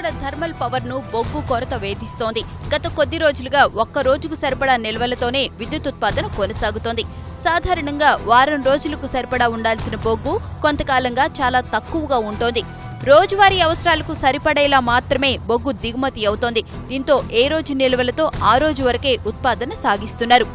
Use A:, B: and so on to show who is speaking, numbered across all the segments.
A: Telangana thermal power ను బొగ్గు కొరత వేధిస్తోంది గత కొద్ది రోజులుగా ఒక్క రోజుకు సరిపడా నిల్వలతోనే విద్యుత్ ఉత్పాదన కొనసాగుతోంది సాధారణంగా వారం రోజులకు సరిపడా ఉండాల్సిన బొగ్గు కొంతకాలంగా చాలా తక్కువగా ఉంటోంది రోజువారీ అవసరాలకు సరిపడేలా మాత్రమే బొగ్గు దిగుమతి అవుతోంది దీంతో ఏ రోజు నిల్వలతో ఆ రోజు వరకే ఉత్పాదన సాగిస్తున్నారు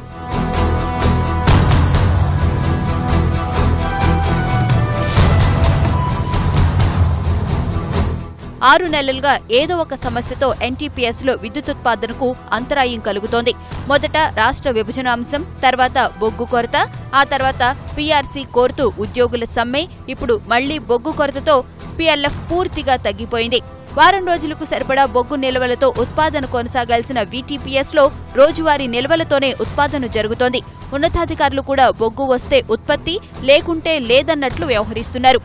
A: ఆరు నెలలుగా ఏదో ఒక సమస్యతో ఎన్టీపీఎస్ లో విద్యుత్ ఉత్పాదనకు అంతరాయం కలుగుతోంది మొదట రాష్ట్ర విభజన అంశం తర్వాత బొగ్గు కొరత ఆ తర్వాత పీఆర్సీ కోరుతూ ఉద్యోగుల సమ్మె ఇప్పుడు మళ్లీ బొగ్గు కొరతతో పీఎల్ఎఫ్ పూర్తిగా తగ్గిపోయింది వారం రోజులకు సరిపడా బొగ్గు నిల్వలతో ఉత్పాదన కొనసాగాల్సిన వీటీపీఎస్ లో రోజువారీ నిల్వలతోనే ఉత్పాదన జరుగుతోంది ఉన్నతాధికారులు కూడా బొగ్గు వస్తే ఉత్పత్తి లేకుంటే లేదన్నట్లు వ్యవహరిస్తున్నారు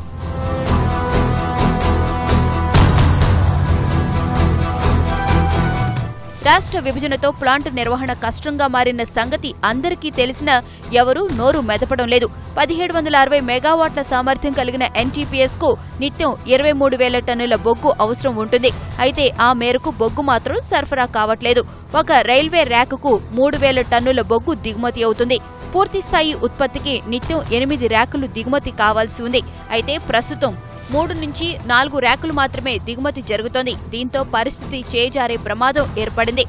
A: రాష్ట్ర విభజనతో ప్లాంట్ నిర్వహణ కష్టంగా మారిన సంగతి అందరికీ తెలిసినా ఎవరూ నోరు మెదపడం లేదు పదిహేడు వందల అరవై మెగావాట్ల సామర్థ్యం కలిగిన ఎన్టీపీఎస్ కు నిత్యం ఇరవై మూడు వేల టన్నుల బొగ్గు అవసరం ఉంటుంది అయితే ఆ మేరకు బొగ్గు మాత్రం సరఫరా కావట్లేదు ఒక రైల్వే ర్యాకుకు మూడు వేల టన్నుల బొగ్గు దిగుమతి అవుతుంది పూర్తిస్థాయి ఉత్పత్తికి నిత్యం ఎనిమిది ర్యాకులు దిగుమతి కావాల్సి ఉంది అయితే ప్రస్తుతం మూడు నుంచి నాలుగు ర్యాకులు మాత్రమే దిగుమతి జరుగుతోంది దీంతో పరిస్థితి చేజారే ప్రమాదం ఏర్పడింది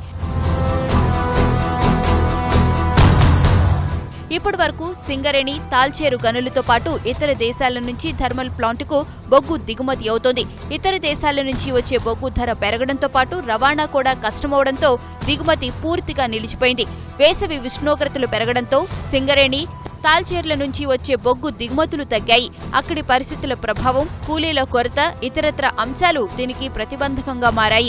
A: ఇప్పటి వరకు సింగరేణి తాల్చేరు గనులతో పాటు ఇతర దేశాల నుంచి థర్మల్ ప్లాంటుకు బొగ్గు దిగుమతి అవుతోంది ఇతర దేశాల నుంచి వచ్చే బొగ్గు ధర పెరగడంతో పాటు రవాణా కూడా కష్టమవడంతో దిగుమతి పూర్తిగా నిలిచిపోయింది వేసవి ఉష్ణోగ్రతలు పెరగడంతో సింగరేణి తాల్చేర్ల నుంచి వచ్చే బొగ్గు దిగుమతులు తగ్గాయి అక్కడి పరిస్థితుల ప్రభావం కూలీల కొరత ఇతరత్ర అంశాలు దీనికి ప్రతిబంధకంగా మారాయి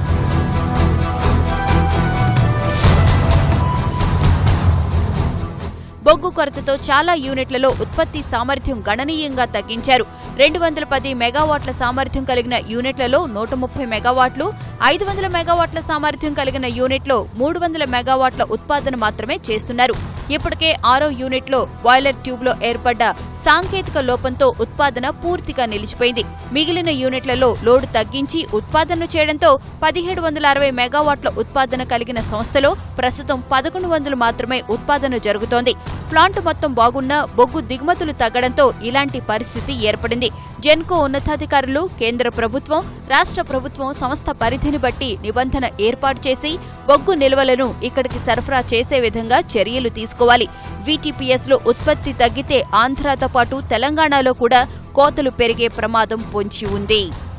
A: బొగ్గు కొరతతో చాలా యూనిట్లలో ఉత్పత్తి సామర్థ్యం గణనీయంగా తగ్గించారు రెండు వందల పది మెగావాట్ల సామర్థ్యం కలిగిన యూనిట్లలో నూట ముప్పై మెగావాట్లు ఐదు వందల మెగావాట్ల సామర్థ్యం కలిగిన యూనిట్లో మూడు వందల మెగావాట్ల ఉత్పాదన మాత్రమే చేస్తున్నారు ఇప్పటికే ఆరో యూనిట్లో బాయిలర్ ట్యూబ్లో ఏర్పడ్డ సాంకేతిక లోపంతో ఉత్పాదన పూర్తిగా నిలిచిపోయింది మిగిలిన యూనిట్లలో లోడు తగ్గించి ఉత్పాదన చేయడంతో పదిహేడు వందల అరవై మెగావాట్ల ఉత్పాదన కలిగిన సంస్థలో ప్రస్తుతం పదకొండు వందలు మాత్రమే ఉత్పాదన జరుగుతోంది ప్లాంట్ మొత్తం బాగున్నా బొగ్గు దిగుమతులు తగ్గడంతో ఇలాంటి పరిస్థితి ఏర్పడింది జెన్కో ఉన్నతాధికారులు కేంద్ర ప్రభుత్వం రాష్ట్ర ప్రభుత్వం సంస్థ పరిధిని బట్టి నిబంధన ఏర్పాటు చేసి బొగ్గు నిల్వలను ఇక్కడికి సరఫరా చేసే విధంగా చర్యలు తీసుకోవాలి వీటీపీఎస్ లో ఉత్పత్తి తగ్గితే ఆంధ్రాతో పాటు తెలంగాణలో కూడా కోతలు పెరిగే ప్రమాదం పొంచి ఉంది